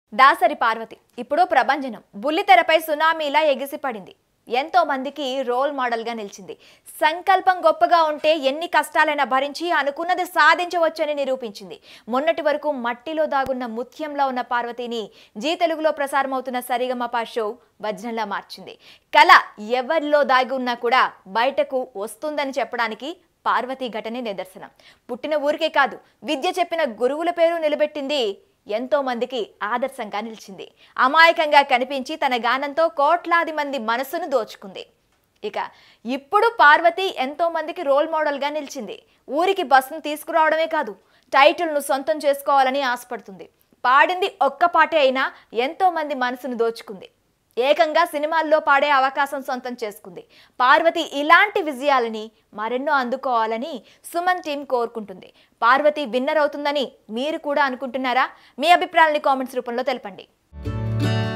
దాసరి పార్వతి ఇప్పుడు ప్రభంజనం బుల్లితెరపై సునామీలా ఎగిసిపడింది ఎంతో మందికి రోల్ మోడల్గా నిలిచింది సంకల్పం గొప్పగా ఉంటే ఎన్ని కష్టాలైనా భరించి అనుకున్నది సాధించవచ్చని నిరూపించింది మొన్నటి వరకు మట్టిలో దాగున్న ముత్యంలో ఉన్న పార్వతిని జీ తెలుగులో ప్రసారమవుతున్న సరిగమప షో వజ్రంలా మార్చింది కళ ఎవరిలో దాగి ఉన్నా కూడా బయటకు వస్తుందని చెప్పడానికి పార్వతి ఘటనే నిదర్శనం పుట్టిన ఊరికే కాదు విద్య చెప్పిన గురువుల పేరు నిలబెట్టింది ఎంతో మందికి ఆదర్శంగా నిలిచింది అమాయకంగా కనిపించి తన గానంతో కోట్లాది మంది మనసును దోచుకుంది ఇక ఇప్పుడు పార్వతి ఎంతో మందికి రోల్ మోడల్గా నిలిచింది ఊరికి బస్సును తీసుకురావడమే కాదు టైటిల్ను సొంతం చేసుకోవాలని ఆశపడుతుంది పాడింది ఒక్క పాటే అయినా ఎంతో మంది మనసును దోచుకుంది ఏకంగా సినిమాల్లో పాడే అవకాశం సొంతం చేసుకుంది పార్వతి ఇలాంటి విజయాలని మరెన్నో అందుకోవాలని సుమన్ టీం కోరుకుంటుంది పార్వతి విన్నర్ అవుతుందని మీరు కూడా అనుకుంటున్నారా మీ అభిప్రాయాలని కామెంట్స్ రూపంలో తెలపండి